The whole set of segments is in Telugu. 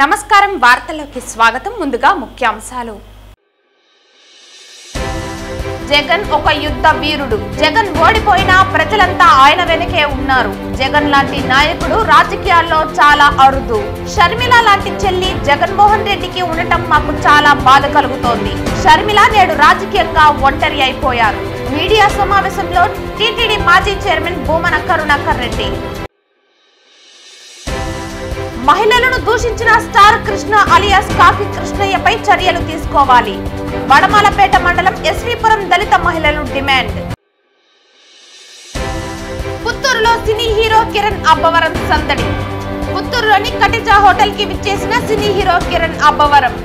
నమస్కారం వార్తల్లోకి స్వాగతం ముందుగా ముఖ్యాంశాలు జగన్ ఒక యుద్ధ వీరుడు జగన్ ఓడిపోయినా ప్రజలంతా ఆయన వెనకే ఉన్నారు జగన్ లాంటి నాయకుడు రాజకీయాల్లో చాలా అరుదు షర్మిల లాంటి చెల్లి జగన్మోహన్ రెడ్డికి ఉండటం మాకు చాలా బాధ కలుగుతోంది షర్మిల నేడు రాజకీయంగా ఒంటరి అయిపోయారు మీడియా సమావేశంలో టీటీడీ మాజీ చైర్మన్ భూమన కరుణాకర్ రెడ్డి మహిళలను దూషించిన స్టార్ కృష్ణ అలియాస్ కాకి కృష్ణయ్యపై చర్యలు తీసుకోవాలి వడమాలపేట మండలం ఎస్వీపురం దళిత మహిళలు డిమాండ్ పుత్తూరులో సినీ హీరో కిరణ్ అబ్బవరం సందడి పుత్తూరులోని కటిజా హోటల్ కి విచ్చేసిన సినీ హీరో కిరణ్ అబ్బవరం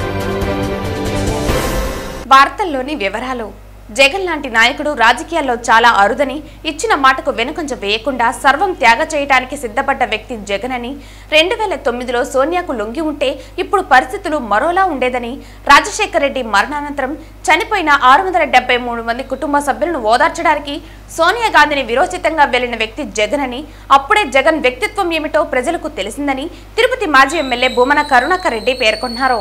వార్తల్లోని వివరాలు జగన్ లాంటి నాయకుడు రాజకీయాల్లో చాలా అరుదని ఇచ్చిన మాటకు వెనుకంజ వేయకుండా సర్వం త్యాగ చేయడానికి సిద్ధపడ్డ వ్యక్తి జగన్ అని రెండు వేల తొమ్మిదిలో సోనియాకు లొంగి ఉంటే ఇప్పుడు పరిస్థితులు మరోలా ఉండేదని రాజశేఖర రెడ్డి మరణానంతరం చనిపోయిన ఆరు వందల డెబ్బై మూడు మంది కుటుంబ సభ్యులను ఓదార్చడానికి సోనియా గాంధీని విరోచితంగా వెళ్లిన వ్యక్తి జగన్ అని అప్పుడే జగన్ వ్యక్తిత్వం ఏమిటో ప్రజలకు తెలిసిందని తిరుపతి మాజీ ఎమ్మెల్యే భూమన కరుణాకర్ రెడ్డి పేర్కొన్నారు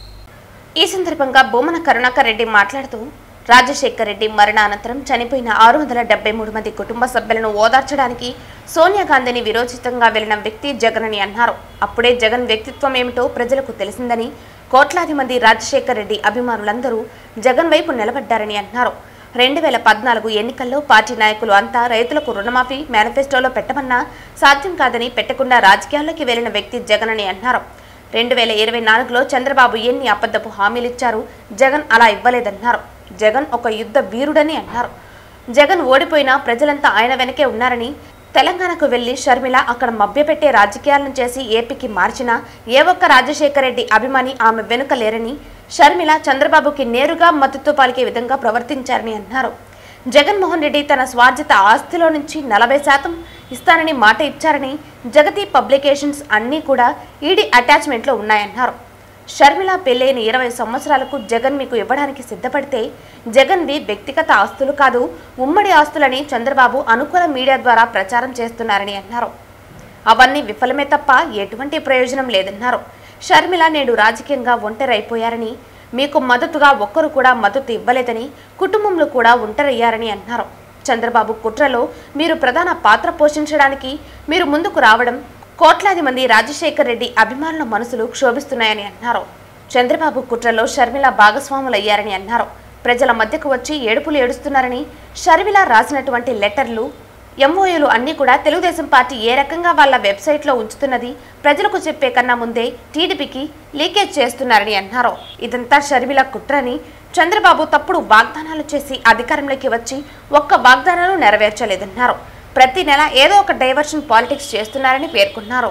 ఈ సందర్భంగా భూమన కరుణాకర్ రెడ్డి మాట్లాడుతూ రాజశేఖర్ రెడ్డి మరణానంతరం చనిపోయిన ఆరు వందల డెబ్బై మూడు మంది కుటుంబ సభ్యులను ఓదార్చడానికి సోనియా గాంధీని విరోచితంగా వెళ్లిన వ్యక్తి జగన్ అని అన్నారు అప్పుడే జగన్ వ్యక్తిత్వం ఏమిటో ప్రజలకు తెలిసిందని కోట్లాది మంది రాజశేఖర్ రెడ్డి అభిమానులందరూ జగన్ వైపు నిలబడ్డారని అన్నారు రెండు వేల పద్నాలుగు ఎన్నికల్లో పార్టీ నాయకులు అంతా రైతులకు రుణమాఫీ మేనిఫెస్టోలో పెట్టమన్నా సాధ్యం కాదని పెట్టకుండా రాజకీయాల్లోకి వెళ్లిన వ్యక్తి జగన్ అని అన్నారు రెండు వేల ఇరవై నాలుగులో చంద్రబాబు ఎన్ని అబద్ధపు హామీలిచ్చారు జగన్ అలా ఇవ్వలేదన్నారు జగన్ ఒక యుద్ధ వీరుడని అన్నారు జగన్ ఓడిపోయినా ప్రజలంతా ఆయన వెనకే ఉన్నారని తెలంగాణకు వెళ్లి షర్మిల అక్కడ మభ్యపెట్టే రాజకీయాలను చేసి ఏపీకి మార్చినా ఏ ఒక్క రాజశేఖర రెడ్డి అభిమాని ఆమె వెనుక లేరని షర్మిల చంద్రబాబుకి నేరుగా మద్దతు పలికే విధంగా ప్రవర్తించారని అన్నారు జగన్మోహన్ రెడ్డి తన స్వార్జిత ఆస్తిలో నుంచి నలభై శాతం ఇస్తానని మాట ఇచ్చారని జగతి పబ్లికేషన్స్ అన్నీ కూడా ఈడీ అటాచ్మెంట్లో ఉన్నాయన్నారు షర్మిల పెళ్ళైన ఇరవై సంవత్సరాలకు జగన్ మీకు ఇవ్వడానికి సిద్ధపడితే జగన్వి వ్యక్తిగత ఆస్తులు కాదు ఉమ్మడి ఆస్తులని చంద్రబాబు అనుకూల మీడియా ద్వారా ప్రచారం చేస్తున్నారని అన్నారు అవన్నీ విఫలమే తప్ప ఎటువంటి ప్రయోజనం లేదన్నారు షర్మిల నేడు రాజకీయంగా ఒంటరైపోయారని మీకు మద్దతుగా ఒక్కరు కూడా మద్దతు ఇవ్వలేదని కుటుంబంలో కూడా ఒంటరయ్యారని అన్నారు చంద్రబాబు కుట్రలో మీరు ప్రధాన పాత్ర పోషించడానికి మీరు ముందుకు రావడం కోట్లాది మంది రాజశేఖర్ రెడ్డి అభిమానుల మనసులు క్షోభిస్తున్నాయని అన్నారు చంద్రబాబు కుట్రలో షర్మిల భాగస్వాములయ్యారని అన్నారు ప్రజల మధ్యకు వచ్చి ఏడుపులు ఏడుస్తున్నారని షర్మిల రాసినటువంటి లెటర్లు ఎంఓయూలు అన్నీ కూడా తెలుగుదేశం పార్టీ ఏ రకంగా వాళ్ళ వెబ్సైట్లో ఉంచుతున్నది ప్రజలకు చెప్పే కన్నా ముందే టీడీపీకి లీకేజ్ చేస్తున్నారని అన్నారు ఇదంతా షర్మిల కుట్రని చంద్రబాబు తప్పుడు వాగ్దానాలు చేసి అధికారంలోకి వచ్చి ఒక్క వాగ్దానాలు నెరవేర్చలేదన్నారు ప్రతి నెల ఏదో ఒక డైవర్షన్ పాలిటిక్స్ చేస్తున్నారని పేర్కొన్నారు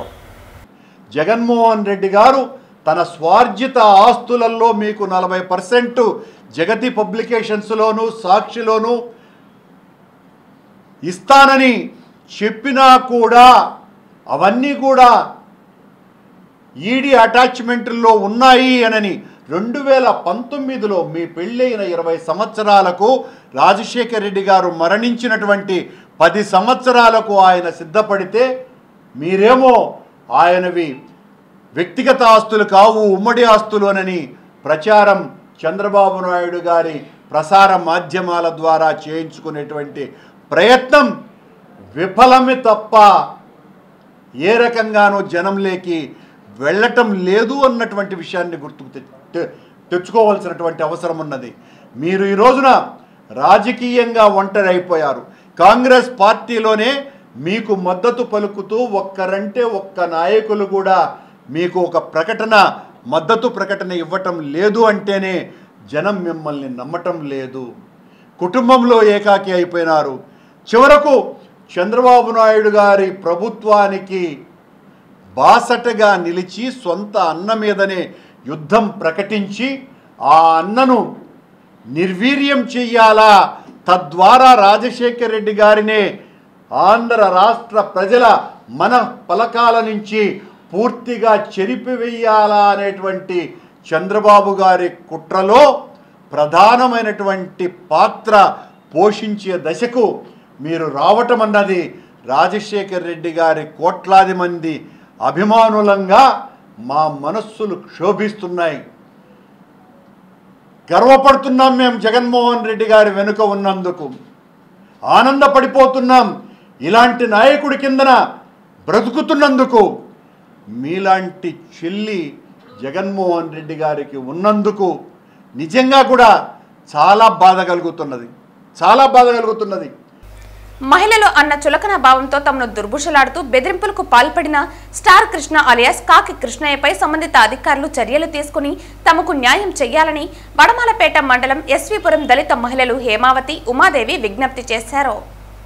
జగన్మోహన్ రెడ్డి గారు తన స్వార్జిత ఆస్తులలో మీకు నలభై పర్సెంట్ జగతి పబ్లికేషన్స్లోను సాక్షిలోను ఇస్తానని చెప్పినా కూడా అవన్నీ కూడా ఈడీ అటాచ్మెంట్లో ఉన్నాయి అనని రెండు వేల పంతొమ్మిదిలో మీ పెళ్ళైన ఇరవై సంవత్సరాలకు రాజశేఖర రెడ్డి గారు మరణించినటువంటి పది సంవత్సరాలకు ఆయన సిద్ధపడితే మీరేమో ఆయనవి వ్యక్తిగత ఆస్తులు కావు ఉమ్మడి ఆస్తులు అనని ప్రచారం చంద్రబాబు నాయుడు గారి ప్రసార మాధ్యమాల ద్వారా చేయించుకునేటువంటి ప్రయత్నం విఫలమే తప్ప ఏ రకంగానూ జనంలోకి వెళ్ళటం లేదు అన్నటువంటి విషయాన్ని గుర్తుకు తె- తె- తెచ్చుకోవాల్సినటువంటి అవసరం ఉన్నది మీరు ఈ రోజున రాజకీయంగా ఒంటరి అయిపోయారు కాంగ్రెస్ పార్టీలోనే మీకు మద్దతు పలుకుతూ ఒక్కరంటే ఒక్క నాయకులు కూడా మీకు ఒక ప్రకటన మద్దతు ప్రకటన ఇవ్వటం లేదు అంటేనే జనం మిమ్మల్ని నమ్మటం లేదు కుటుంబంలో ఏకాకి అయిపోయినారు చివరకు చంద్రబాబు నాయుడు గారి ప్రభుత్వానికి బాసటగా నిలిచి సొంత అన్న మీదనే యుద్ధం ప్రకటించి ఆ అన్నను నిర్వీర్యం చెయ్యాలా తద్వారా రాజశేఖర రెడ్డి గారినే ఆంధ్ర రాష్ట్ర ప్రజల మన పలకాల నుంచి పూర్తిగా చెరిపివేయాలా అనేటువంటి చంద్రబాబు గారి కుట్రలో ప్రధానమైనటువంటి పాత్ర పోషించే దశకు మీరు రావటం అన్నది రాజశేఖర్ రెడ్డి గారి కోట్లాది మంది అభిమానులంగా మా మనస్సులు క్షోభిస్తున్నాయి గర్వపడుతున్నాం మేము జగన్మోహన్ రెడ్డి గారి వెనుక ఉన్నందుకు ఆనందపడిపోతున్నాం ఇలాంటి నాయకుడి కిందన బ్రతుకుతున్నందుకు మీలాంటి చెల్లి జగన్మోహన్ రెడ్డి గారికి ఉన్నందుకు నిజంగా కూడా చాలా బాధ కలుగుతున్నది చాలా బాధ కలుగుతున్నది మహిళలు అన్న చులకన భావంతో తమను దుర్భుషలాడుతూ బెదిరింపులకు పాల్పడిన స్టార్ కృష్ణ అలియాస్ కాకి కృష్ణయ్యపై సంబంధిత అధికారులు చర్యలు తీసుకుని తమకు న్యాయం చేయాలని వడమాలపేట మండలం ఎస్వీపురం దళిత మహిళలు హేమావతి ఉమాదేవి విజ్ఞప్తి చేశారు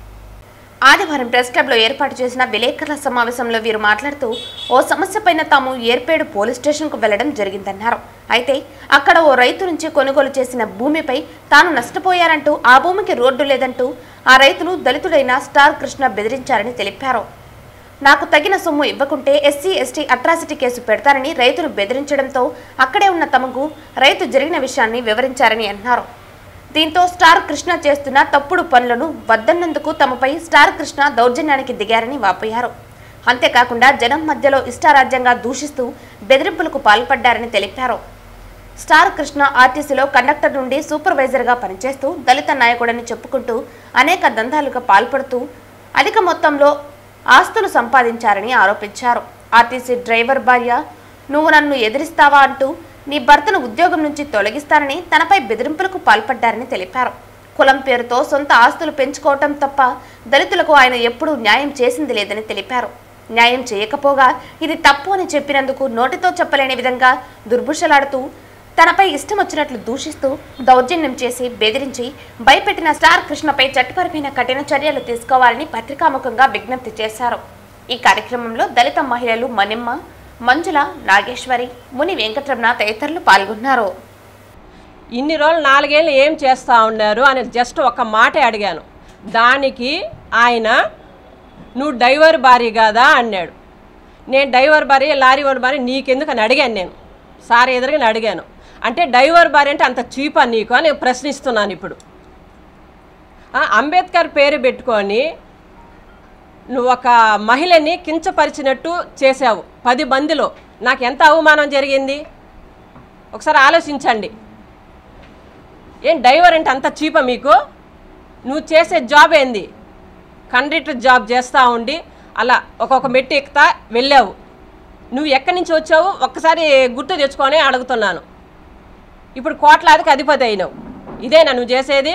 ఆదివారం ప్రెస్ క్లబ్లో ఏర్పాటు చేసిన విలేకరుల సమావేశంలో వీరు మాట్లాడుతూ ఓ సమస్యపైన తాము ఏర్పేడు పోలీస్ స్టేషన్కు వెళ్లడం జరిగిందన్నారు అయితే అక్కడ ఓ రైతు నుంచి కొనుగోలు చేసిన భూమిపై తాను నష్టపోయారంటూ ఆ భూమికి రోడ్డు లేదంటూ ఆ రైతును దళితుడైన స్టార్ కృష్ణ బెదిరించారని తెలిపారు నాకు తగిన సొమ్ము ఇవ్వకుంటే ఎస్సీ ఎస్టీ అట్రాసిటీ కేసు పెడతారని రైతును బెదిరించడంతో అక్కడే ఉన్న తమకు రైతు జరిగిన విషయాన్ని వివరించారని అన్నారు దీంతో స్టార్ కృష్ణ చేస్తున్న తప్పుడు పనులను వద్దన్నందుకు తమపై స్టార్ కృష్ణ దౌర్జన్యానికి దిగారని వాపోయారు అంతేకాకుండా జనం మధ్యలో ఇష్టారాజ్యంగా దూషిస్తూ బెదిరింపులకు పాల్పడ్డారని తెలిపారు స్టార్ కృష్ణ ఆర్టీసీలో కండక్టర్ నుండి సూపర్వైజర్గా పనిచేస్తూ దళిత నాయకుడని చెప్పుకుంటూ అనేక దందాలుగా పాల్పడుతూ అధిక మొత్తంలో ఆస్తులు సంపాదించారని ఆరోపించారు ఆర్టీసీ డ్రైవర్ భార్య నువ్వు నన్ను ఎదిరిస్తావా అంటూ నీ భర్తను ఉద్యోగం నుంచి తొలగిస్తానని తనపై బెదిరింపులకు పాల్పడ్డారని తెలిపారు కులం పేరుతో సొంత ఆస్తులు పెంచుకోవటం తప్ప దళితులకు ఆయన ఎప్పుడూ న్యాయం చేసింది లేదని తెలిపారు న్యాయం చేయకపోగా ఇది తప్పు అని చెప్పినందుకు నోటితో చెప్పలేని విధంగా దుర్భుషలాడుతూ తనపై ఇష్టం వచ్చినట్లు దూషిస్తూ దౌర్జన్యం చేసి బెదిరించి భయపెట్టిన స్టార్ కృష్ణపై చట్టపరమైన కఠిన చర్యలు తీసుకోవాలని పత్రికాముఖంగా విజ్ఞప్తి చేశారు ఈ కార్యక్రమంలో దళిత మహిళలు మనిమ్మ మంజుల నాగేశ్వరి ముని వెంకటరమణ తదితరులు పాల్గొన్నారు ఇన్ని రోజులు నాలుగేళ్ళు ఏం చేస్తూ ఉన్నారు అని జస్ట్ ఒక మాటే అడిగాను దానికి ఆయన నువ్వు డ్రైవర్ భార్య కాదా అన్నాడు నేను డ్రైవర్ భార్య లారీ వాడి భార్య నీకెందుకు అని అడిగాను నేను సార్ ఎదురుగా అడిగాను అంటే డ్రైవర్ భార్య అంటే అంత చీపా నీకు అని ప్రశ్నిస్తున్నాను ఇప్పుడు ఆ, అంబేద్కర్ పేరు పెట్టుకొని నువ్వు ఒక మహిళని కించపరిచినట్టు చేశావు పది మందిలో నాకు ఎంత అవమానం జరిగింది ఒకసారి ఆలోచించండి ఏం డ్రైవర్ అంటే అంత చీప మీకు నువ్వు చేసే జాబ్ ఏంది కండక్టర్ జాబ్ చేస్తూ ఉండి అలా ఒక్కొక్క మెట్టు ఎక్కుతా వెళ్ళావు నువ్వు ఎక్కడి నుంచి వచ్చావు ఒక్కసారి గుర్తు తెచ్చుకొని అడుగుతున్నాను ఇప్పుడు కోట్లాదికి అధిపతి అయినావు ఇదేనా నువ్వు చేసేది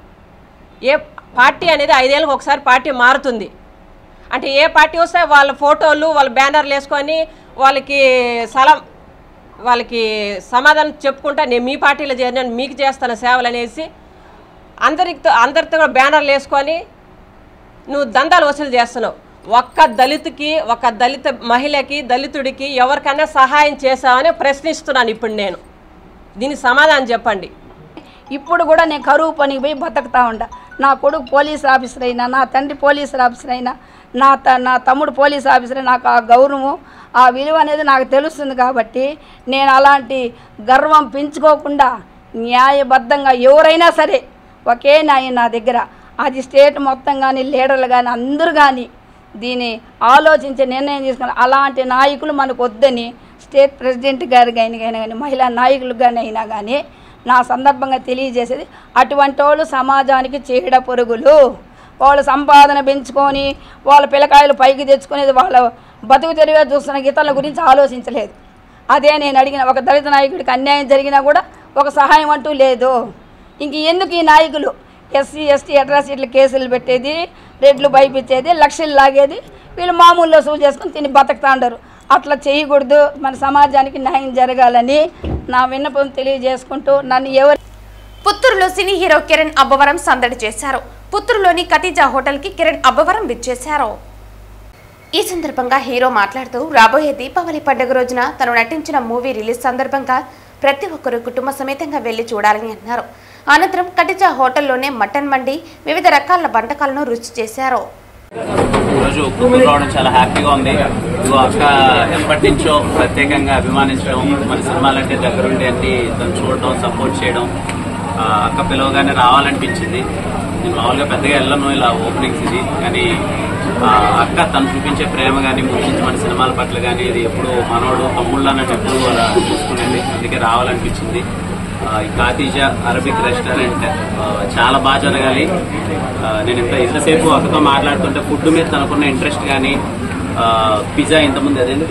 ఏ పార్టీ అనేది ఐదేళ్ళకి ఒకసారి పార్టీ మారుతుంది అంటే ఏ పార్టీ వస్తే వాళ్ళ ఫోటోలు వాళ్ళ బ్యానర్లు వేసుకొని వాళ్ళకి సలం వాళ్ళకి సమాధానం చెప్పుకుంటా నేను మీ పార్టీలో చేరినాను మీకు చేస్తాను సేవలు అనేసి అందరితో అందరితో కూడా బ్యానర్లు వేసుకొని నువ్వు దందాలు వసూలు చేస్తున్నావు ఒక్క దళితుకి ఒక దళిత మహిళకి దళితుడికి ఎవరికైనా సహాయం చేశావని ప్రశ్నిస్తున్నాను ఇప్పుడు నేను దీనికి సమాధానం చెప్పండి ఇప్పుడు కూడా నేను కరువు పనికి పోయి బతుకుతా ఉండా నా కొడుకు పోలీస్ ఆఫీసర్ అయినా నా తండ్రి పోలీస్ ఆఫీసర్ అయినా నా త నా తమ్ముడు పోలీస్ ఆఫీసర్ నాకు ఆ గౌరవం ఆ విలువ అనేది నాకు తెలుస్తుంది కాబట్టి నేను అలాంటి గర్వం పెంచుకోకుండా న్యాయబద్ధంగా ఎవరైనా సరే ఒకే న్యాయం నా దగ్గర అది స్టేట్ మొత్తం కానీ లీడర్లు కానీ అందరూ కానీ దీన్ని ఆలోచించి నిర్ణయం తీసుకుని అలాంటి నాయకులు మనకు వద్దని స్టేట్ ప్రెసిడెంట్ గారు కానీ కానీ మహిళా నాయకులు కానీ అయినా కానీ నా సందర్భంగా తెలియజేసేది అటువంటి వాళ్ళు సమాజానికి చీడ పొరుగులు వాళ్ళ సంపాదన పెంచుకొని వాళ్ళ పిల్లకాయలు పైకి తెచ్చుకునేది వాళ్ళ బతుకు తెరివే చూస్తున్న ఇతరుల గురించి ఆలోచించలేదు అదే నేను అడిగిన ఒక దళిత నాయకుడికి అన్యాయం జరిగినా కూడా ఒక సహాయం అంటూ లేదు ఇంక ఎందుకు ఈ నాయకులు ఎస్సీ ఎస్టీ అట్రాసిటీలు కేసులు పెట్టేది రెడ్లు భయపించేది లక్షలు లాగేది వీళ్ళు మామూలులో సూ చేసుకొని తిని బతుకుతా ఉండరు అట్లా చేయకూడదు మన సమాజానికి న్యాయం జరగాలని నా విన్నపం తెలియజేసుకుంటూ నన్ను ఎవరు పుత్తూరులో సినీ హీరో కిరణ్ అబ్బవరం సందడి చేశారు పుత్తూరులోని కతీజా హోటల్కి కిరణ్ అబ్బవరం విచ్చేశారు ఈ సందర్భంగా హీరో మాట్లాడుతూ రాబోయే దీపావళి పండుగ రోజున తను నటించిన మూవీ రిలీజ్ సందర్భంగా ప్రతి ఒక్కరూ కుటుంబ సమేతంగా వెళ్లి చూడాలని అన్నారు అనంతరం కటిజా హోటల్లోనే మటన్ మండి వివిధ రకాల వంటకాలను రుచి చేశారు ఈరోజు పుత్తూరు రావడం చాలా హ్యాపీగా ఉంది ఇదిగో అక్క ఎప్పటి నుంచో ప్రత్యేకంగా అభిమానించడం మన సినిమాలంటే దగ్గరుండి అన్ని తను చూడడం సపోర్ట్ చేయడం ఆ, అక్క పిలవగానే రావాలనిపించింది నేను మామూలుగా పెద్దగా వెళ్ళను ఇలా ఓపెనింగ్స్ ఇది కానీ ఆ, అక్క తను చూపించే ప్రేమ కానీ ముందు మన సినిమాల పట్ల కానీ ఇది ఎప్పుడు మనోడు తమ్ముళ్ళు అన్నట్టు ఎప్పుడు అలా చూసుకునేది అందుకే రావాలనిపించింది ఆ, ఈ కాతీజా అరబిక్ రెస్టారెంట్ ఆ, చాలా బాగా జరగాలి ఆ, నేను ఇంత ఇంతసేపు అక్కతో మాట్లాడుతుంటే ఫుడ్ మీద తనకున్న ఇంట్రెస్ట్ కానీ పిజ్జా ఇంతకుముందు అదేంటి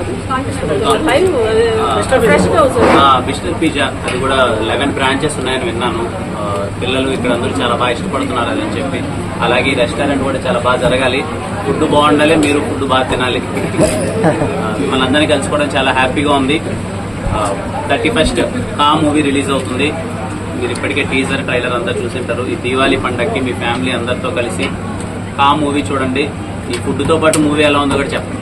బిస్టర్ పిజ్జా అది కూడా లెవెన్ బ్రాంచెస్ ఉన్నాయని విన్నాను ఆ, పిల్లలు ఇక్కడ అందరూ చాలా బాగా ఇష్టపడుతున్నారు అదని చెప్పి అలాగే ఈ రెస్టారెంట్ కూడా చాలా బాగా జరగాలి ఫుడ్ బాగుండాలి మీరు ఫుడ్ బాగా తినాలి ఆ, మిమ్మల్ని అందరినీ కలుసుకోవడం చాలా హ్యాపీగా ఉంది thirty first Ka movie release అవుతుంది మీరు ఇప్పటికే టీజర్ ట్రైలర్ అంతా చూసింటారు ఈ దీవాళీ పండగకి మీ ఫ్యామిలీ అందరితో కలిసి కా మూవీ చూడండి ఈ ఫుడ్తో పాటు మూవీ ఎలా ఉందో కూడా చెప్పండి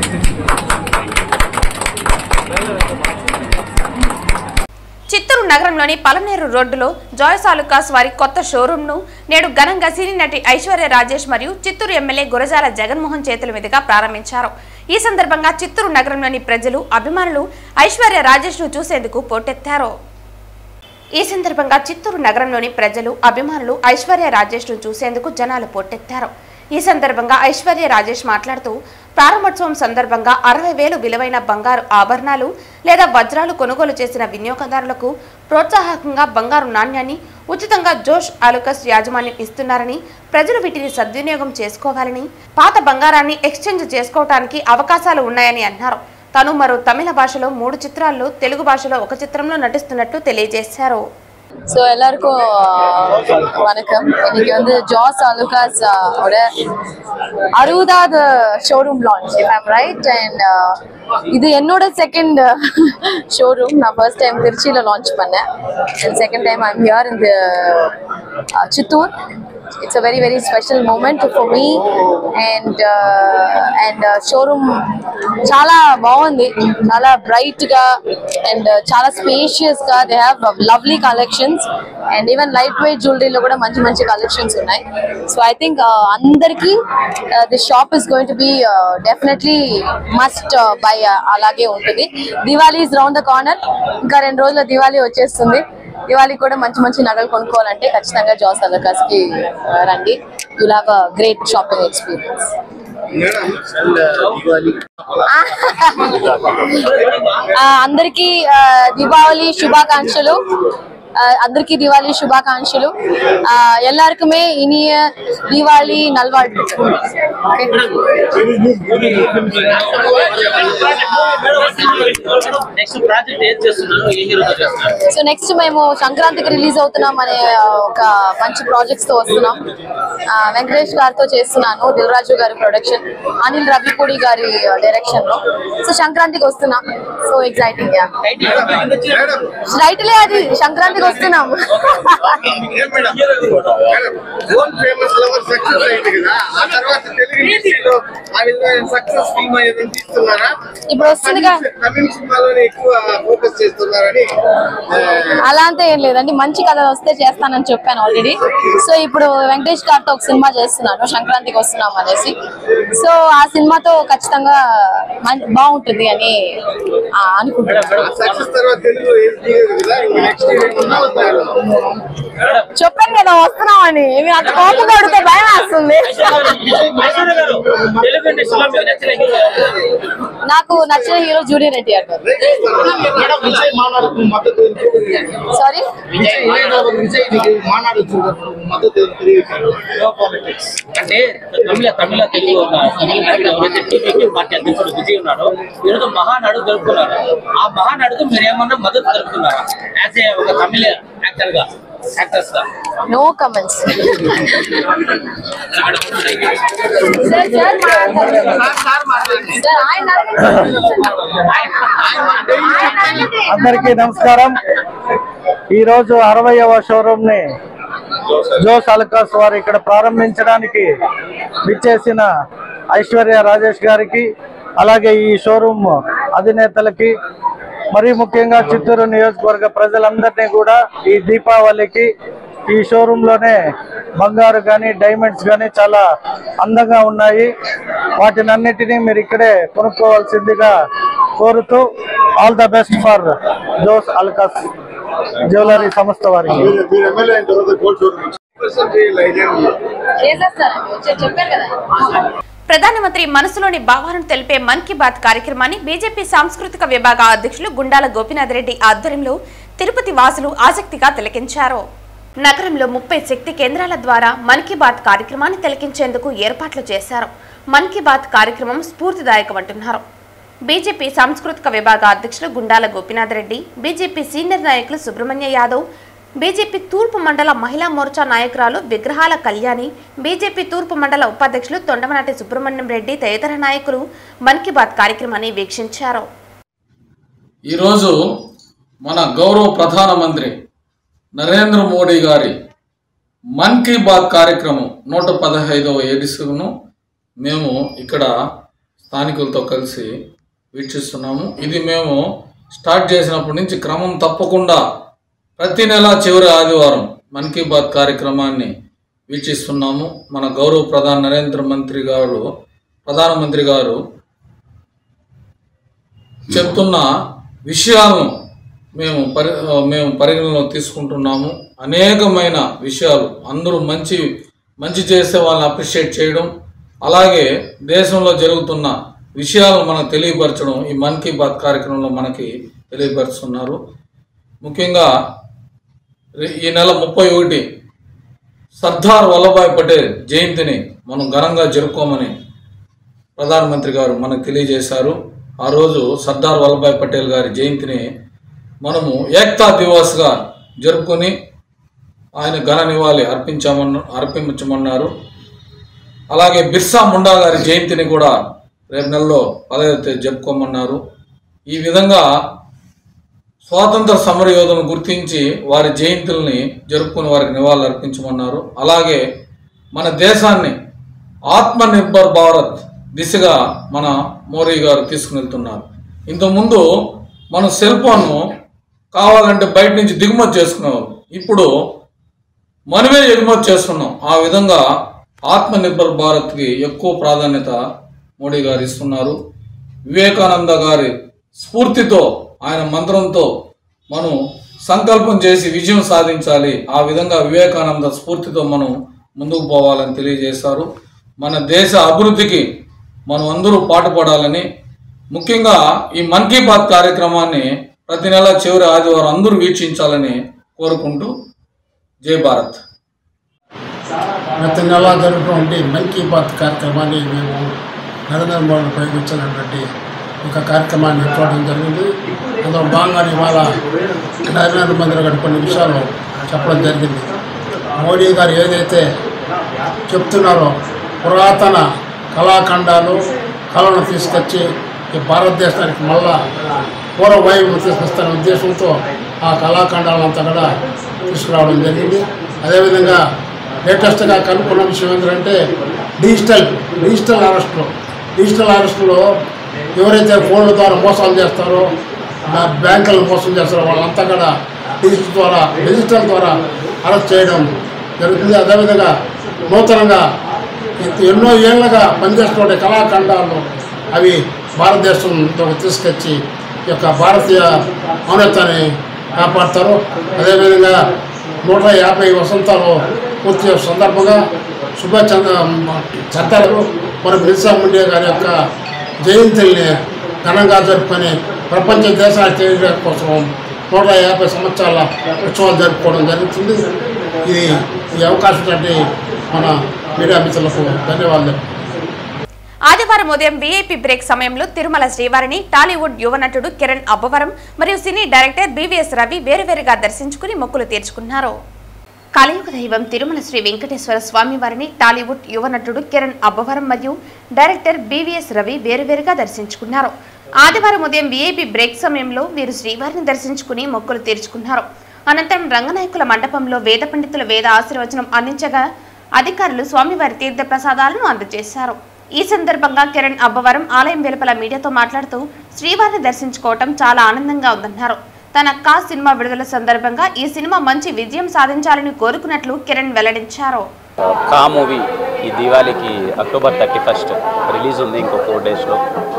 చిత్తూరు నగరంలోని పలనేరు రోడ్డులో జాయ్స్ ఆలుకాస్ వారి కొత్త షోరూంను నేడు ఘనంగా సినీ నటి ఐశ్వర్య రాజేష్ మరియు చిత్తూరు ఎమ్మెల్యే గురజాల జగన్మోహన్ చేతుల మీదుగా ప్రారంభించారు ఈ సందర్భంగా చిత్తూరు నగరంలోని ప్రజలు అభిమానులు ఐశ్వర్య రాజేష్ ను చూసేందుకు పోటెత్తారు ఈ సందర్భంగా చిత్తూరు నగరంలోని ప్రజలు అభిమానులు ఐశ్వర్య రాజేష్ ను చూసేందుకు జనాలు పోటెత్తారు ఈ సందర్భంగా ఐశ్వర్య రాజేష్ మాట్లాడుతూ ప్రారంభోత్సవం సందర్భంగా అరవై వేలు విలువైన బంగారు ఆభరణాలు లేదా వజ్రాలు కొనుగోలు చేసిన వినియోగదారులకు ప్రోత్సాహకంగా బంగారు నాణ్యాన్ని ఉచితంగా జోష్ ఆలుకస్ యాజమాన్యం ఇస్తున్నారని ప్రజలు వీటిని సద్వినియోగం చేసుకోవాలని పాత బంగారాన్ని ఎక్స్చేంజ్ చేసుకోవటానికి అవకాశాలు ఉన్నాయని అన్నారు తను మరో తమిళ భాషలో మూడు చిత్రాల్లో తెలుగు భాషలో ఒక చిత్రంలో నటిస్తున్నట్లు తెలియజేశారు ஸோ எல்லாருக்கும் ஆஹ், வணக்கம் இன்னைக்கு வந்து ஜாஸ் அலுகாஸ் ஓட அறுபதாவது showroom launch if I'm right and இது என்னோட செகண்ட் ஷோரூம் நான் ஃபர்ஸ்ட் டைம் திருச்சியில் லான்ச் பண்ணேன் and second time I'm here இந்த Chittoor it's a very very special moment for me and and showroom చాలా బాగుంది చాలా బ్రైట్ గా అండ్ చాలా స్పేషియస్ గా they have lovely collections and even light weight జ్యువెలరీలో కూడా మంచి మంచి కలెక్షన్స్ ఉన్నాయి సో ఐ థింక్ అందరికీ the shop is going to be definitely must buy అలాగే ఉంటుంది Diwali is round the corner ఇంకా రెండు రోజుల దివాళీ వచ్చేస్తుంది దివాళీ కూడా మంచి మంచి నగలు కొనుక్కోవాలంటే ఖచ్చితంగా జాస్ అలకాస్ కి ఆ, రండి you'll have a great shopping experience అందరికీ ఆ, దీపావళి శుభాకాంక్షలు ఆ, అందరికీ దివాళీ శుభాకాంక్షలు ఆ, எல்லாருக்குமே இனிய தீபாவளி நல்வாழ்த்துக்கள் Okay? నెక్స్ట్ ప్రాజెక్ట్ ఏం చేస్తున్నారు ఏ హీరోతో చేస్తున్నారు సో నెక్స్ట్ మేము సంక్రాంతికి రిలీజ్ అవుతున్నాం అనే ఒక మంచి ప్రాజెక్ట్స్ తో వస్తున్నాం ఆ, వెంకటేష్ గారితో చేస్తున్నాను దిల్ రాజు గారి ప్రొడక్షన్ అనిల్ రవిపూడి గారి డైరెక్షన్ లో సో సంక్రాంతికి వస్తున్నాం సో ఎక్సైటింగ్ యా రైట్లే అది సంక్రాంతికి వస్తున్నాం ఓన్ ఫేమస్ లవర్ సక్సెస్ అయింది కదా ఆ తర్వాత తెలుగు ఇండస్ట్రీలో ఆ విధమైన సక్సెస్ సినిమా ఏదైనా తీస్తున్నారా ఇప్పుడు వస్తుందిగా తమిళ సినిమాలోనే ఎక్కువ ఫోకస్ చేస్తున్నారని ఆ, అలా అంతా ఏం లేదండి మంచి కథ వస్తే చేస్తానని చెప్పాను ఆల్రెడీ సో ఇప్పుడు వెంకటేష్ గారితో ఒక సినిమా చేస్తున్నాను సంక్రాంతికి వస్తున్నాం అనేసి సో ఆ సినిమాతో ఖచ్చితంగా మం- బాగుంటుంది అని ఆ, అనుకుంటున్నాను ఆ సక్సెస్ తర్వాత తెలుగు ఏం తీయదు కదా ఇంక నెక్స్ట్ ఏమన్నా వస్తారు చెప్పాను కదా వస్తున్నామని మీరు అంత కోపం కొడితే భయం వేస్తుంది ఐశ్వర్య గారు తెలుగు ఇండస్ట్రీలో మీకు నచ్చిన హీరో ఎవరు? నాకు నచ్చిన హీరో జూనియర్ రెడ్డి గారు మేడం విజయ్ మాట్లాడుతూ మద్దతు తెలుపుతూ సారీ విజయ్ విజయ్ విజయ్ మాట్లాడు మద్దతు తెలియజేశారు అంటే తమిళ తమిళ తెలుగు ఉన్న తమిళ నాయకుడు ఎవరైతే టీడీపీ పార్టీ అధ్యక్షుడు విజయ్ ఉన్నాడో ఈరోజు మహానాడు జరుపుకున్నారు ఆ మహానాడుకు మీరు ఏమన్నా మద్దతు జరుపుతున్నారా యాజ్ ఏ ఒక తమిళ యాక్టర్ గా యాక్టర్స్ గా నో కమెంట్స్ సార్ సార్ ఆయన అందరికీ నమస్కారం ఈ రోజు అరవయవ షోరూమ్ ని జోస్ అల్కాస్ వారు ఇక్కడ ప్రారంభించడానికి విచ్చేసిన ఐశ్వర్య రాజేష్ గారికి అలాగే ఈ షోరూమ్ అధినేతలకి మరీ ముఖ్యంగా చిత్తూరు నియోజకవర్గ ప్రజలందరినీ కూడా ఈ దీపావళికి ఈ షోరూమ్ లోనే బంగారు కానీ డైమండ్స్ కానీ చాలా అందంగా ఉన్నాయి వాటిని అన్నిటినీ మీరు ఇక్కడే కొనుక్కోవాల్సిందిగా కోరుతూ all the best for Jos Alukkas jewellery సంస్థ వారికి మీరు మీరు ఎమ్మెల్యే అయిన తర్వాత గోల్డ్ షోరూమ్ చేసేస్తారండి వచ్చి చెప్పారు కదా ప్రధానమంత్రి మనసులోని భావాలను తెలిపే మన్ కీ బాత్ కార్యక్రమాన్ని బీజేపీ సాంస్కృతిక విభాగ అధ్యక్షులు గుండాల గోపీనాథ్ రెడ్డి ఆధ్వర్యంలో తిరుపతి వాసులు ఆసక్తిగా తిలకించారు నగరంలో ముప్పై శక్తి కేంద్రాల ద్వారా మన్ కీ బాత్ కార్యక్రమాన్ని తిలకించేందుకు ఏర్పాట్లు చేశారు మన్ కీ బాత్ కార్యక్రమం స్ఫూర్తిదాయకమంటున్నారు బీజేపీ సాంస్కృతిక విభాగ అధ్యక్షులు గుండాల గోపీనాథ్ రెడ్డి బీజేపీ సీనియర్ నాయకులు సుబ్రహ్మణ్య యాదవ్ బీజేపీ తూర్పు మండల మహిళా మోర్చా నాయకురాలు విగ్రహాల కళ్యాణి బీజేపీ తూర్పు మండల ఉపాధ్యక్షులు తొండమనాటి సుబ్రహ్మణ్యం రెడ్డి తదితర నాయకులు మన్ కీ బాత్ కార్యక్రమాన్ని వీక్షించారు ఈరోజు మన గౌరవ ప్రధానమంత్రి నరేంద్ర మోడీ గారి మన్ కీ బాత్ కార్యక్రమం నూట పదహైదవ ఎడిషన్ను మేము ఇక్కడ స్థానికులతో కలిసి వీక్షిస్తున్నాము ఇది మేము స్టార్ట్ చేసినప్పటి నుంచి క్రమం తప్పకుండా ప్రతి నెల చివరి ఆదివారం మన్ కీ బాత్ కార్యక్రమాన్ని వీక్షిస్తున్నాము మన గౌరవ ప్రధాన నరేంద్ర మంత్రి గారు ప్రధానమంత్రి గారు చెప్తున్న విషయాలను మేము పరి మేము పరిగణలో తీసుకుంటున్నాము అనేకమైన విషయాలు అందరూ మంచి మంచి చేసే వాళ్ళని అప్రిషియేట్ చేయడం అలాగే దేశంలో జరుగుతున్న విషయాలను మనకు తెలియపరచడం ఈ మన్ కీ బాత్ కార్యక్రమంలో మనకి తెలియపరుస్తున్నారు ముఖ్యంగా రే- ఈ నెల ముప్పై ఒకటి సర్దార్ వల్లభాయ్ పటేల్ జయంతిని మనం ఘనంగా జరుపుకోమని ప్రధానమంత్రి గారు మనకు తెలియజేశారు ఆ రోజు సర్దార్ వల్లభాయ్ పటేల్ గారి జయంతిని మనము ఏక్తా దివాస్గా జరుపుకొని ఆయన ఘన నివాళి అర్పించామన్న అర్పించమన్నారు అలాగే బిర్సా ముండా గారి జయంతిని కూడా రేపు నెలలో పదహైదు తేదీ జరుపుకోమన్నారు ఈ విధంగా స్వాతంత్ర సమర యోధులను గుర్తించి వారి జయంతుల్ని జరుపుకుని వారికి నివాళులు అర్పించమన్నారు అలాగే మన దేశాన్ని ఆత్మనిర్భర్ భారత్ దిశగా మన మోడీ గారు తీసుకుని వెళ్తున్నారు ఇంతకుముందు మన సెల్ ఫోన్ కావాలంటే బయట నుంచి దిగుమతి చేసుకునేవారు ఇప్పుడు మనమే ఎగుమతి చేస్తున్నాం ఆ విధంగా ఆత్మనిర్భర్ భారత్కి ఎక్కువ ప్రాధాన్యత మోడీ గారు ఇస్తున్నారు వివేకానంద గారి స్ఫూర్తితో ఆయన మంత్రంతో మనం సంకల్పం చేసి విజయం సాధించాలి ఆ విధంగా వివేకానంద స్ఫూర్తితో మనం ముందుకు పోవాలని తెలియజేశారు మన దేశ అభివృద్ధికి మనం అందరూ పాటుపడాలని ముఖ్యంగా ఈ మన్ కీ బాత్ కార్యక్రమాన్ని ప్రతి నెల చివరి ఆదివారం అందరూ వీక్షించాలని కోరుకుంటూ జై భారత్ ప్రతి నెల జరుగుతున్నటువంటి మన్ కీ బాత్ కార్యక్రమాన్ని మేము నరేంద్ర మోడీ ఉపయోగించినటువంటి ఒక కార్యక్రమాన్ని చూడడం జరిగింది అందులో భాగంగానే ఇవాళ నరేంద్ర మోదీ గారు కొన్ని విషయాలు చెప్పడం జరిగింది మోడీ గారు ఏదైతే చెప్తున్నారో పురాతన కళాఖండాలు కళను తీసుకొచ్చి ఈ భారతదేశానికి మళ్ళా పూర్వ వైభవం తీసుకొస్తున్న ఉద్దేశంతో ఆ కళాఖండాలంతా కూడా తీసుకురావడం జరిగింది అదేవిధంగా లేటెస్ట్గా కనుక్కున్న విషయం ఏంటంటే డిజిటల్ డిజిటల్ అరెస్టులు డిజిటల్ అరెస్టులో ఎవరైతే ఫోన్ల ద్వారా మోసాలు చేస్తారో బ్యా- బ్యాంకులను మోసం చేస్తారో వాళ్ళంతా కూడా డిజిటల్ ద్వారా డిజిటల్ ద్వారా అరెస్ట్ చేయడం జరుగుతుంది అదేవిధంగా నూతనంగా ఎన్నో ఏళ్ళగా పనిచేస్తున్న కళాఖండాలు అవి భారతదేశంతో తీసుకొచ్చి ఈ యొక్క భారతీయ ఔన్నత్యాన్ని కాపాడతారు అదేవిధంగా నూట యాభై వసంతాలు పూర్తి చేసే సందర్భంగా సుభాష్ చంద్ర చట్టాలు మరి బిర్సా ముండే గారి యొక్క జయంతిని ఘనంగా జరుపుకొని ప్రపంచ దేశాల తెలియజేయడం కోసం నూట యాభై సంవత్సరాల ఉత్సవాలు జరుపుకోవడం జరుగుతుంది ఇది ఈ అవకాశం అంటే మన మీడియా మిత్రులకు ధన్యవాదాలు ఆదివారం ఉదయం వీఐపీ బ్రేక్ సమయంలో తిరుమల శ్రీవారిని టాలీవుడ్ యువ నటుడు కిరణ్ అబ్బవరం మరియు సినీ డైరెక్టర్ బీవీఎస్ రవి వేరువేరుగా దర్శించుకుని మొక్కులు తీర్చుకున్నారు కలియుగ దైవం తిరుమల శ్రీ వెంకటేశ్వర స్వామి వారిని టాలీవుడ్ యువ నటుడు కిరణ్ అబ్బవరం మరియు డైరెక్టర్ బీవీఎస్ రవి వేరువేరుగా దర్శించుకున్నారు ఆదివారం ఉదయం వీఐపీ బ్రేక్ సమయంలో వీరు శ్రీవారిని దర్శించుకుని మొక్కులు తీర్చుకున్నారు అనంతరం రంగనాయకుల మండపంలో వేద పండితుల వేద ఆశీర్వచనం అందించగా అధికారులు స్వామివారి తీర్థ ప్రసాదాలను అందజేశారు ఈ సందర్భంగా కిరణ్ అబ్బవరం ఆలయం వెలుపల మీడియాతో మాట్లాడుతూ శ్రీవారిని దర్శించుకోవటం చాలా ఆనందంగా ఉందన్నారు తన కా సినిమా విడుదల సందర్భంగా ఈ సినిమా మంచి విజయం సాధించాలని కోరుకున్నట్లు కిరణ్ వెల్లడించారు కా మూవీ ఈ దీవాళికి అక్టోబర్ థర్టీ ఫస్ట్ రిలీజ్ ఉంది ఇంకో ఫోర్ డేస్లో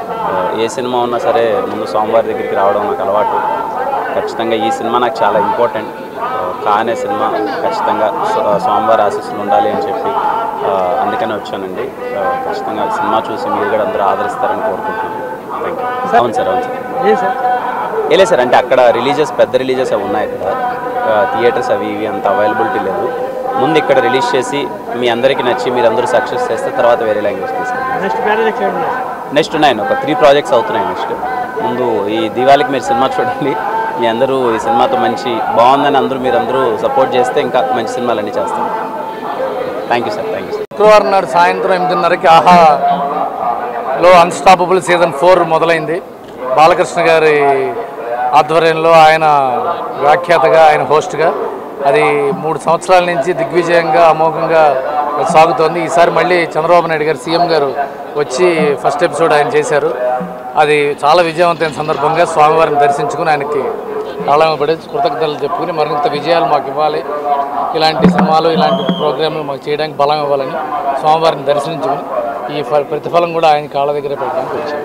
ఏ సినిమా ఉన్నా సరే ముందు సోమవారి దగ్గరికి రావడం నాకు అలవాటు ఖచ్చితంగా ఈ సినిమా నాకు చాలా ఇంపార్టెంట్ కా అనే సినిమా ఖచ్చితంగా సో- సోమవారి ఆశీస్సులు ఉండాలి అని చెప్పి ఆ, అందుకని వచ్చానండి ఆ, ఖచ్చితంగా సినిమా చూసి మీరు కూడా అందరూ ఆదరిస్తారని కోరుకుంటున్నాను థ్యాంక్ యూ అవును సార్ అవును సార్ ఏ లేదు సార్ అంటే అక్కడ రిలీజెస్ పెద్ద రిలీజెస్ అవి ఉన్నాయి ఇక్కడ థియేటర్స్ అవి ఇవి అంత అవైలబిలిటీ లేదు ముందు ఇక్కడ రిలీజ్ చేసి మీ అందరికీ నచ్చి మీరు అందరూ సక్సెస్ చేస్తే తర్వాత వేరే లాంగ్వేజ్ తీసుకెళ్ళి నెక్స్ట్ ఉన్నాయండి ఒక త్రీ ప్రాజెక్ట్స్ అవుతున్నాయి నెక్స్ట్ ముందు ఈ దివాళికి మీరు సినిమా చూడండి మీ అందరూ ఈ సినిమాతో మంచి బాగుందని అందరూ మీరు అందరూ సపోర్ట్ చేస్తే ఇంకా మంచి సినిమాలన్నీ చేస్తాం thank you sir thank you sir శుక్రవారం నాడు సాయంత్రం ఎనిమిదిన్నరకి ఆహాలో అన్స్టాపబుల్ సీజన్ ఫోర్ మొదలైంది బాలకృష్ణ గారి ఆధ్వర్యంలో ఆయన వ్యాఖ్యాతగా ఆయన హోస్ట్గా అది మూడు సంవత్సరాల నుంచి దిగ్విజయంగా అమోఘంగా సాగుతోంది ఈసారి మళ్ళీ చంద్రబాబు నాయుడు గారు సీఎం గారు వచ్చి ఫస్ట్ ఎపిసోడ్ ఆయన చేశారు అది చాలా విజయవంతమైన సందర్భంగా స్వామివారిని దర్శించుకుని ఆయనకి పడి కృతజ్ఞతలు చెప్పుకుని మరింత విజయాలు మాకు ఇవ్వాలి ఇలాంటి సినిమాలు ఇలాంటి ప్రోగ్రాంలు మాకు చేయడానికి బలం ఇవ్వాలని స్వామివారిని దర్శించుకుని ఈ ఫ- ప్రతిఫలం కూడా ఆయన కాళ్ళ దగ్గర పెట్టడానికి వచ్చాం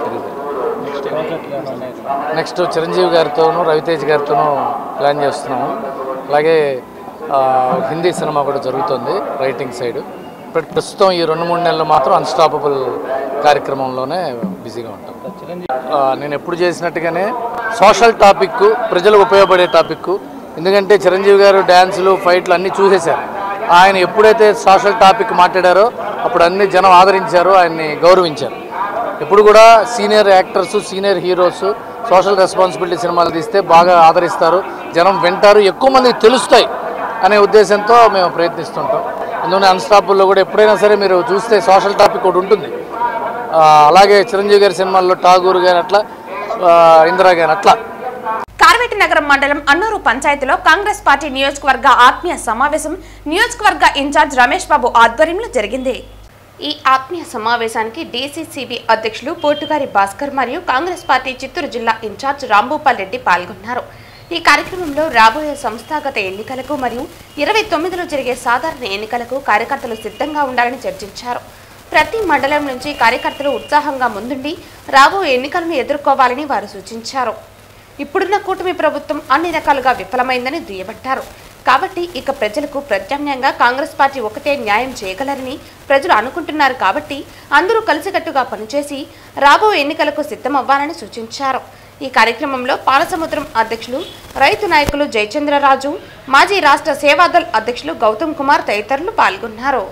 నెక్స్ట్ చిరంజీవి గారితోనూ రవితేజ్ గారితోనూ ప్లాన్ చేస్తున్నాము అలాగే ఆ, హిందీ సినిమా కూడా జరుగుతుంది రైటింగ్ సైడ్ ఇప్పుడు ప్రస్తుతం ఈ రెండు మూడు నెలలు మాత్రం అన్స్టాపబుల్ కార్యక్రమంలోనే బిజీగా ఉంటాం ఆ, నేను ఎప్పుడు చేసినట్టుగానే సోషల్ టాపిక్ ప్రజలకు ఉపయోగపడే టాపిక్ ఎందుకంటే చిరంజీవి గారు డ్యాన్సులు ఫైట్లు అన్నీ చూసేశారు ఆయన ఎప్పుడైతే సోషల్ టాపిక్ మాట్లాడారో అప్పుడు అన్ని జనం ఆదరించారు ఆయన్ని గౌరవించారు ఎప్పుడు కూడా senior actors senior heroes social responsibility సినిమాలు తీస్తే బాగా ఆదరిస్తారు జనం వింటారు ఎక్కువ మందికి తెలుస్తాయి అనే ఉద్దేశంతో మేము ప్రయత్నిస్తుంటాం అందుకని అన్స్టాపుల్లో కూడా ఎప్పుడైనా సరే మీరు చూస్తే సోషల్ టాపిక్ ఒకటి ఉంటుంది ఆ, అలాగే చిరంజీవి గారి సినిమాల్లో ఠాగూర్ గాని అట్లా ఆ, ఇందిరా గాని అట్లా కార్వేటి నగరం మండలం అన్నూరు పంచాయతీలో కాంగ్రెస్ పార్టీ నియోజకవర్గ ఆత్మీయ సమావేశం నియోజకవర్గ ఇన్ఛార్జ్ రమేష్ బాబు ఆధ్వర్యంలో జరిగింది ఈ ఆత్మీయ సమావేశానికి డీసీసీబీ అధ్యక్షులు పోటుగారి భాస్కర్ మరియు కాంగ్రెస్ పార్టీ చిత్తూరు జిల్లా ఇన్ఛార్జ్ రాంభూపాల్ రెడ్డి పాల్గొన్నారు ఈ కార్యక్రమంలో రాబోయే సంస్థాగత ఎన్నికలకు మరియు ఇరవై తొమ్మిదిలో జరిగే సాధారణ ఎన్నికలకు కార్యకర్తలు సిద్ధంగా ఉండాలని చర్చించారు ప్రతి మండలం నుంచి కార్యకర్తలు ఉత్సాహంగా ముందుండి రాబోయే ఎన్నికలను ఎదుర్కోవాలని వారు సూచించారు ఇప్పుడున్న కూటమి ప్రభుత్వం అన్ని రకాలుగా విఫలమైందని దుయ్యబట్టారు కాబట్టి ఇక ప్రజలకు ప్రత్యామ్నాయంగా కాంగ్రెస్ పార్టీ ఒకటే న్యాయం చేయగలరని ప్రజలు అనుకుంటున్నారు కాబట్టి అందరూ కలిసికట్టుగా పనిచేసి రాబో ఎన్నికలకు సిద్ధమవ్వాలని సూచించారు ఈ కార్యక్రమంలో పాలసముద్రం అధ్యక్షులు రైతు నాయకులు జయచంద్రరాజు మాజీ రాష్ట్ర సేవాదల్ అధ్యక్షులు గౌతమ్ కుమార్ తదితరులు పాల్గొన్నారు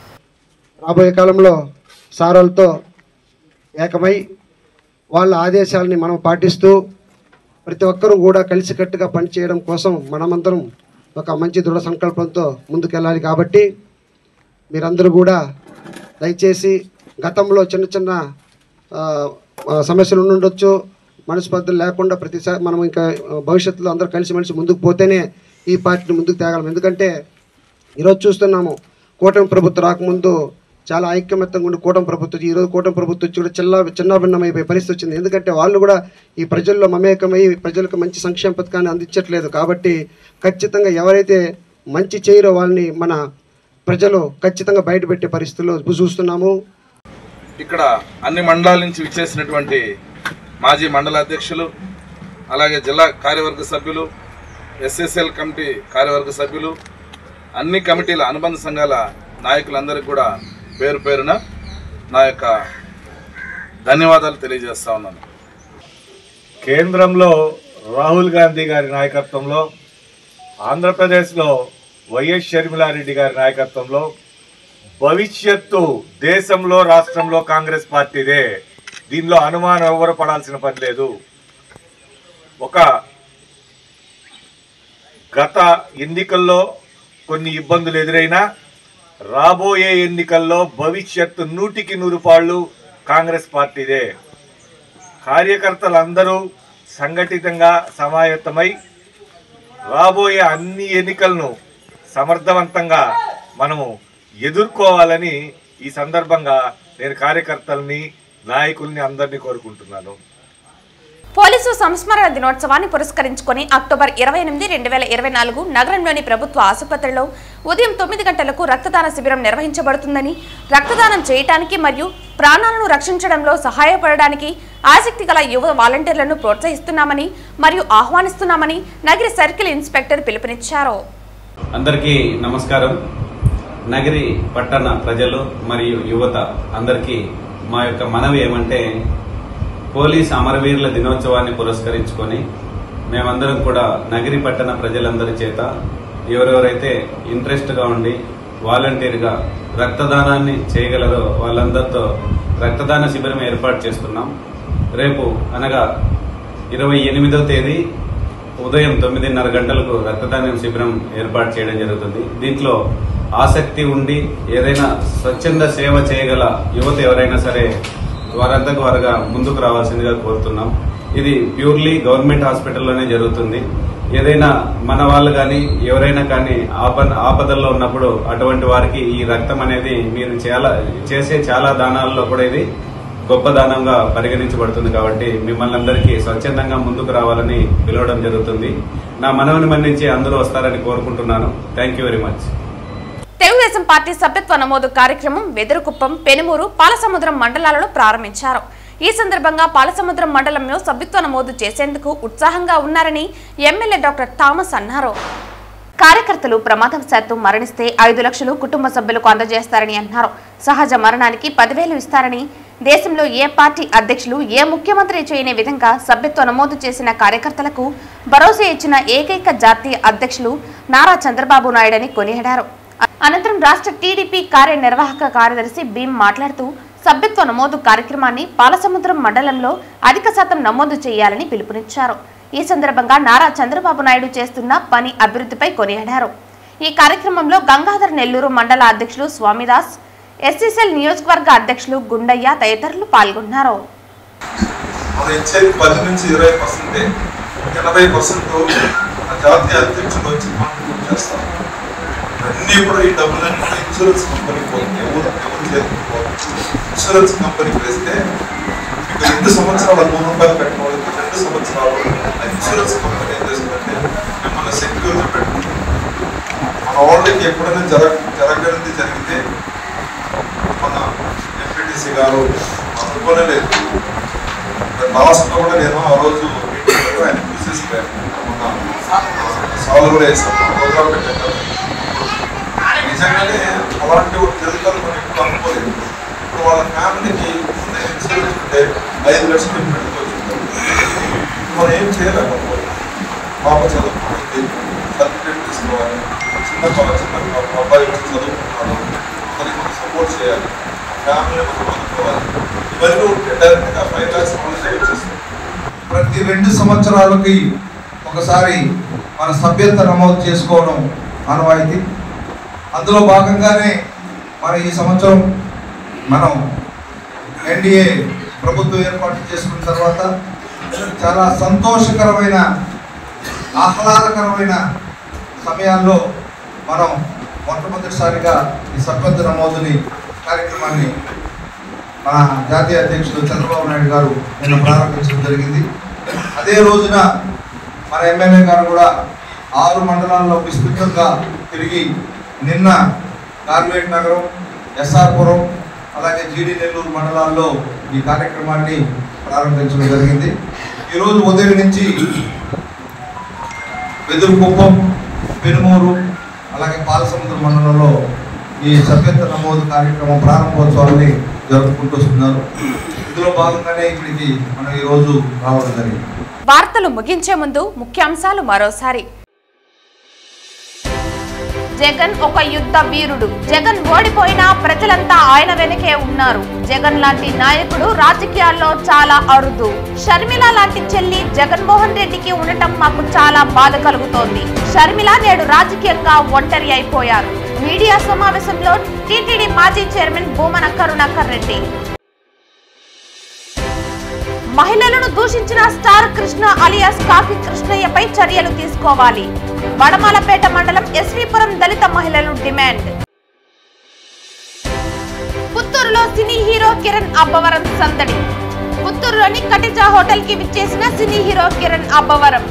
రాబోయే కాలంలో సారోలతో ఏకమై వాళ్ళ ఆదేశాలని మనం పాటిస్తూ ప్రతి ఒక్కరూ కూడా కలిసికట్టుగా పనిచేయడం కోసం మనమందరం ఒక మంచి దృఢ సంకల్పంతో ముందుకెళ్ళాలి కాబట్టి మీరందరూ కూడా దయచేసి గతంలో చిన్న చిన్న ఆ, ఆ, సమస్యలు ఉండుండొచ్చు మనస్పర్ధలు లేకుండా ప్రతిసారి మనం ఇంకా ఆ, భవిష్యత్తులో అందరూ కలిసిమెలిసి ముందుకు పోతేనే ఈ పార్టీని ముందుకు తేగలం ఎందుకంటే ఈరోజు చూస్తున్నాము కూటమి ప్రభుత్వం రాకముందు చాలా ఐక్యమత్యంగా ఉండి కూటమి ప్రభుత్వం వచ్చి ఈరోజు కూటమి ప్రభుత్వం వచ్చి కూడా చిల్ల చిన్నాభిన్నమైపోయే పరిస్థితి వచ్చింది ఎందుకంటే వాళ్ళు కూడా ఈ ప్రజల్లో మమేకమై ప్రజలకు మంచి సంక్షేమ పథకాన్ని అందించట్లేదు కాబట్టి ఖచ్చితంగా ఎవరైతే మంచి చేయరో వాళ్ళని మన ప్రజలు ఖచ్చితంగా బయటపెట్టే పరిస్థితుల్లో చూస్తున్నాము ఇక్కడ అన్ని మండలాల నుంచి విచ్చేసినటువంటి మాజీ మండల అధ్యక్షులు అలాగే జిల్లా కార్యవర్గ సభ్యులు ఎస్ఎస్ఎల్ కమిటీ కార్యవర్గ సభ్యులు అన్ని కమిటీల అనుబంధ సంఘాల నాయకులందరికీ కూడా పేరు పేరున నా యొక్క ధన్యవాదాలు తెలియజేస్తా ఉన్నాను కేంద్రంలో రాహుల్ గాంధీ గారి నాయకత్వంలో ఆంధ్రప్రదేశ్లో వైఎస్ షర్మిలారెడ్డి గారి నాయకత్వంలో భవిష్యత్తు దేశంలో రాష్ట్రంలో కాంగ్రెస్ పార్టీదే దీనిలో అనుమానం ఎవరు పడాల్సిన పని లేదు ఒక గత ఎన్నికల్లో కొన్ని ఇబ్బందులు ఎదురైనా రాబోయే ఎన్నికల్లో భవిష్యత్తు నూటికి నూరు పాళ్ళు కాంగ్రెస్ పార్టీదే కార్యకర్తలందరూ సంఘటితంగా సమాయత్తమై రాబోయే అన్ని ఎన్నికలను సమర్థవంతంగా మనము ఎదుర్కోవాలని ఈ సందర్భంగా నేను కార్యకర్తల్ని నాయకుల్ని అందరినీ కోరుకుంటున్నాను పోలీసు సంస్మరణ దినోత్సవాన్ని పురస్కరించుకొని అక్టోబర్ ఇరవై ఎనిమిది రెండు వేల ఇరవై నాలుగు నగరంలోని ప్రభుత్వ ఆసుపత్రిలో ఉదయం తొమ్మిది గంటలకు రక్తదాన శిబిరం నిర్వహించబడుతుందని రక్తదానం చేయటానికి మరియు ప్రాణాలను రక్షించడంలో సహాయపడడానికి ఆసక్తి గల యువ వాలంటీర్లను ప్రోత్సహిస్తున్నామని మరియు ఆహ్వానిస్తున్నామని నగర సర్కిల్ ఇన్స్పెక్టర్ పిలుపునిచ్చారు అందరికీ నమస్కారం నగరి పట్టణ ప్రజలు మరియు యువత అందరికీ మా యొక్క మనవి ఏమంటే పోలీస్ అమరవీరుల దినోత్సవాన్ని పురస్కరించుకొని మేమందరం కూడా నగరి పట్టణ ప్రజలందరి చేత ఎవరెవరైతే ఇంట్రెస్ట్గా ఉండి వాలంటీర్గా రక్తదానాన్ని చేయగలరో వాళ్ళందరితో రక్తదాన శిబిరం ఏర్పాటు చేస్తున్నాం రేపు అనగా ఇరవై ఎనిమిదో తేదీ ఉదయం తొమ్మిదిన్నర గంటలకు రక్తదానం శిబిరం ఏర్పాటు చేయడం జరుగుతుంది దీంట్లో ఆసక్తి ఉండి ఏదైనా స్వచ్ఛంద సేవ చేయగల యువత ఎవరైనా సరే వారంతకు వారుగా ముందుకు రావాల్సిందిగా కోరుతున్నాం ఇది ప్యూర్లీ గవర్నమెంట్ హాస్పిటల్లోనే జరుగుతుంది ఏదైనా మన వాళ్ళు కానీ ఎవరైనా కానీ ఆప ఆపదల్లో ఉన్నప్పుడు అటువంటి వారికి ఈ రక్తం అనేది మీరు చాలా చేసే చాలా దానాల్లో కూడా ఇది గొప్ప దానంగా పరిగణించబడుతుంది కాబట్టి మిమ్మల్ని అందరికీ స్వచ్ఛందంగా ముందుకు రావాలని పిలవడం జరుగుతుంది నా మనవిని మన్నించి అందరూ వస్తారని కోరుకుంటున్నాను thank you very much Telugu Desam party సభ్యత్వ నమోదు కార్యక్రమం వెదురుకుప్పం పెనుమూరు పాలసముద్రం మండలాలలో ప్రారంభించారు ఈ సందర్భంగా పాలసముద్రం మండలంలో సభ్యత్వ నమోదు చేసేందుకు ఉత్సాహంగా ఉన్నారని ఎమ్మెల్యే డాక్టర్ థామస్ అన్నారు కార్యకర్తలు ప్రమాదవశాత్తు మరణిస్తే ఐదు లక్షలు కుటుంబ సభ్యులకు అందజేస్తారని అన్నారు సహజ మరణానికి పదివేలు ఇస్తారని దేశంలో ఏ పార్టీ అధ్యక్షులు ఏ ముఖ్యమంత్రి చేయని విధంగా సభ్యత్వ నమోదు చేసిన కార్యకర్తలకు భరోసా ఇచ్చిన ఏకైక జాతీయ అధ్యక్షులు నారా చంద్రబాబు నాయుడని కొనియాడారు అనంతరం రాష్ట్ర టీడీపీ కార్యనిర్వాహక కార్యదర్శి భీమ్ మాట్లాడుతూ సభ్యత్వ నమోదు కార్యక్రమాన్ని పాలసముద్రం మండలంలో అధిక శాతం నమోదు చేయాలని పిలుపునిచ్చారు ఈ సందర్భంగా నారా చంద్రబాబు నాయుడు చేస్తున్న పని అభివృద్ధిపై కొనియాడారు ఈ కార్యక్రమంలో గంగాధర్ నెల్లూరు మండల అధ్యక్షులు స్వామిదాస్ ఎస్సీసెల్ నియోజకవర్గ అధ్యక్షులు గుండయ్య తదితరులు పాల్గొన్నారు మనం ఇచ్చేది పది నుంచి ఇరవై పర్సెంటే ఎనభై పర్సెంట్ జాతీయ అధ్యక్షుడు వచ్చి కాంట్రిబ్యూట్ చేస్తాం అన్నీ కూడా ఈ డబ్బులన్నీ కూడా ఇన్సూరెన్స్ కంపెనీకి పోతుంది ఎవరు ఎవరు చేతికి పోతుంది ఇన్సూరెన్స్ కంపెనీకి వేస్తే మీకు రెండు సంవత్సరాల నూరు రూపాయలు పెట్టిన వాళ్ళకి రెండు సంవత్సరాలు ఆ ఇన్సూరెన్స్ కంపెనీ ఏం చేస్తుందంటే మిమ్మల్ని సెక్యూరిటీ పెట్టుకుంటుంది మన వాళ్ళకి ఎప్పుడైనా జరగ జరగనిది జరిగితే మన ఎంపీటీసీ గారు అనుకోనే లేదు లాస్ట్లో కూడా నేను ఆ రోజు మీటింగ్లో ఆయన చూసేసిపోయాను మొన్న సాల్వ్ కూడా వేసాను ప్రోగ్రామ్ పెట్టాను నిజంగానే అలాంటి ఒక జరుగుతారు మనం ఎప్పుడు అనుకోలేదు ఇప్పుడు వాళ్ళ ఫ్యామిలీకి ముందే ఇన్సూరెన్స్ ఉంటే ఐదు లక్షలు పెట్టుకోవచ్చు మనం ఏం చేయలేకపోతే పాప చదువుకుంటుంది సర్టిఫికేట్ తీసుకోవాలి చిన్న పాప చిన్న పాప అబ్బాయి వచ్చి చదువుకుంటున్నాడు అతనికి మనం సపోర్ట్ చేయాలి ఫ్యామిలీ మనం అనుకోవాలి ఇవన్నీ ఉంటే డైరెక్ట్గా ఫైవ్ ల్యాక్స్ వాళ్ళకే వచ్చేస్తాయి ప్రతి రెండు సంవత్సరాలకి ఒకసారి మన సభ్యత నమోదు చేసుకోవడం ఆనవాయితీ అందులో భాగంగానే మన ఈ సంవత్సరం మనం ఎన్డీఏ ప్రభుత్వం ఏర్పాటు చేసుకున్న తర్వాత చాలా సంతోషకరమైన ఆహ్లాదకరమైన సమయాల్లో మనం మొట్టమొదటిసారిగా ఈ సభ్యత నమోదుని కార్యక్రమాన్ని మన జాతీయ అధ్యక్షుడు చంద్రబాబు నాయుడు గారు నిన్న ప్రారంభించడం జరిగింది అదే రోజున మన ఎమ్మెల్యే గారు కూడా ఆరు మండలాల్లో విస్తృతంగా తిరిగి నిన్న కార్వేట్ నగరం ఎస్ఆర్పురం అలాగే జీడి నెల్లూరు మండలాల్లో ఈ కార్యక్రమాన్ని ప్రారంభించడం జరిగింది ఈరోజు ఉదయం నుంచి వెదురుకుప్పం పెనుమూరు అలాగే పాలసముద్ర మండలంలో ఈ సభ్యత్వ నమోదు కార్యక్రమం ప్రారంభోత్సవాన్ని జరుపుకుంటూ వస్తున్నారు ఇందులో భాగంగానే ఇక్కడికి మనం ఈరోజు రావడం జరిగింది వార్తలు ముగించే ముందు ముఖ్యాంశాలు మరోసారి జగన్ ఒక యుద్ధ వీరుడు జగన్ ఓడిపోయినా ప్రజలంతా ఆయన వెనకే ఉన్నారు జగన్ లాంటి నాయకుడు రాజకీయాల్లో చాలా అరుదు షర్మిల లాంటి చెల్లి జగన్మోహన్ రెడ్డికి ఉండటం మాకు చాలా బాధ కలుగుతోంది షర్మిల నేడు రాజకీయంగా ఒంటరి అయిపోయారు మీడియా సమావేశంలో టీటీడీ మాజీ చైర్మన్ భూమన కరుణాకర్ రెడ్డి మహిళలను దూషించిన స్టార్ కృష్ణ అలియాస్ కాకి కృష్ణయ్యపై చర్యలు తీసుకోవాలి వడమాలపేట మండలం ఎస్వీపురం దళిత మహిళలు డిమాండ్ పుత్తూరులో సినీ హీరో కిరణ్ అబ్బవరం సందడి పుత్తూరులోని కటిజా హోటల్ కి విచ్చేసిన సినీ హీరో కిరణ్ అబ్బవరం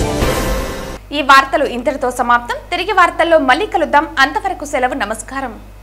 ఈ వార్తలు ఇంతటితో సమాప్తం తిరిగి వార్తల్లో మళ్ళీ కలుద్దాం అంతవరకు సెలవు నమస్కారం